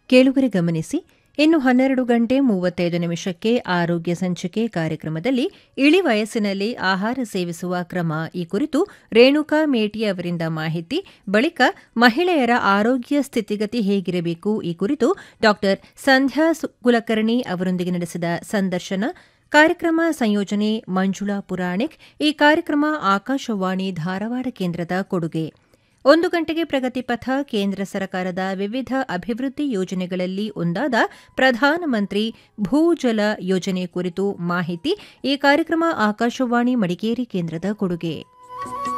ಕೇಳುಗರೆ ಗಮನಿಸಿ ಇನ್ನು ಹನ್ನೆರಡು ಗಂಟೆ ಮೂವತ್ತೈದು ನಿಮಿಷಕ್ಕೆ ಆರೋಗ್ಯ ಸಂಚಿಕೆ ಕಾರ್ಯಕ್ರಮದಲ್ಲಿ ಇಳಿ ವಯಸ್ಸಿನಲ್ಲಿ ಆಹಾರ ಸೇವಿಸುವ ಕ್ರಮ ಈ ಕುರಿತು ರೇಣುಕಾ ಮೇಟಿ ಅವರಿಂದ ಮಾಹಿತಿ ಬಳಿಕ ಮಹಿಳೆಯರ ಆರೋಗ್ಯ ಸ್ಥಿತಿಗತಿ ಹೇಗಿರಬೇಕು ಈ ಕುರಿತು ಡಾ ಸಂಧ್ಯಾ ಕುಲಕರ್ಣಿ ಅವರೊಂದಿಗೆ ನಡೆಸಿದ ಸಂದರ್ಶನ ಕಾರ್ಯಕ್ರಮ ಸಂಯೋಜನೆ ಮಂಜುಳಾ ಪುರಾಣಿಕ್ ಈ ಕಾರ್ಯಕ್ರಮ ಆಕಾಶವಾಣಿ ಧಾರವಾಡ ಕೇಂದ್ರದ ಕೊಡುಗೆ ಒಂದು ಗಂಟೆಗೆ ಪ್ರಗತಿಪಥ ಕೇಂದ್ರ ಸರ್ಕಾರದ ವಿವಿಧ ಅಭಿವೃದ್ಧಿ ಯೋಜನೆಗಳಲ್ಲಿ ಒಂದಾದ ಪ್ರಧಾನಮಂತ್ರಿ ಭೂಜಲ ಯೋಜನೆ ಕುರಿತು ಮಾಹಿತಿ ಈ ಕಾರ್ಯಕ್ರಮ ಆಕಾಶವಾಣಿ ಮಡಿಕೇರಿ ಕೇಂದ್ರದ ಕೊಡುಗೆ